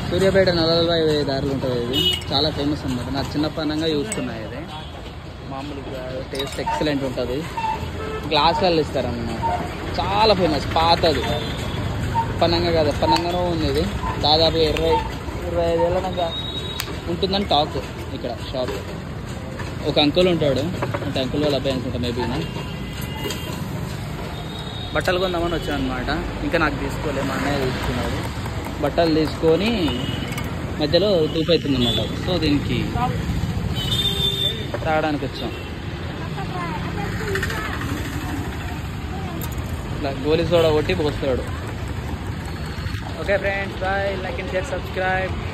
సూర్యాపేట నలభై దారులు ఉంటుంది ఇది చాలా ఫేమస్ అన్నమాట నాకు చిన్నప్పనంగా చూస్తున్నాయి ఇది మామూలుగా టేస్ట్ ఎక్సలెంట్ ఉంటుంది గ్లాసులలో ఇస్తారన్నమాట చాలా ఫేమస్ పాతది పన్నంగా కాదు పన్నంగానో ఉంది ఇది దాదాపు ఇరవై ఇరవై ఐదేళ్ళ దాకా ఉంటుందని టాక్ ఇక్కడ షాప్ ఒక అంకుల్ ఉంటాడు అంటే అంకుల్ వాళ్ళ అబ్బాయి అనుకుంటా మేబీ బట్టలు కొందామని వచ్చాను అనమాట ఇంకా నాకు తీసుకోలే మా అన్నయ్య తీసుకున్నాడు బట్టలు తీసుకొని మధ్యలో దూపైతుంది అనమాట సో దీనికి తాగడానికి వచ్చాం ఇట్లా గోలీ సోడా కొట్టి పోస్తాడు okay friends bye like and share subscribe